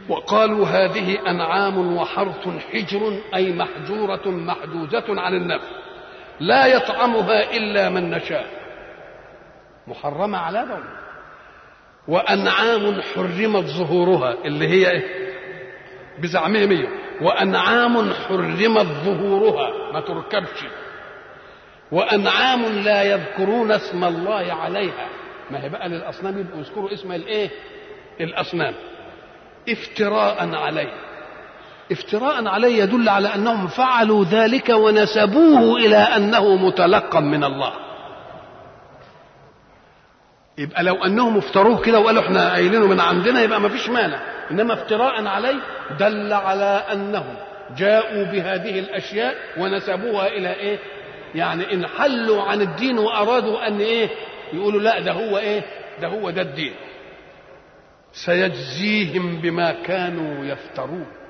وقالوا هذه أنعام وحرث حجر أي محجورة محدودة عن النفس لا يطعمها إلا من نشاء محرمة على دولة وأنعام حرمت ظهورها اللي هي إيه؟ بزعمهم هي وأنعام حرمت ظهورها ما تركبش وأنعام لا يذكرون اسم الله عليها ما هي بقى للأصنام يبقوا يذكروا اسم الإيه؟ الأصنام افتراء عليه افتراء عليه يدل على انهم فعلوا ذلك ونسبوه الى انه متلقى من الله يبقى لو انهم افتروه كده وقالوا احنا قايلينه من عندنا يبقى ما فيش مانع انما افتراء عليه دل على انهم جاءوا بهذه الاشياء ونسبوها الى ايه يعني ان حلوا عن الدين وارادوا ان ايه يقولوا لا ده هو ايه ده هو ده الدين سيجزيهم بما كانوا يفترون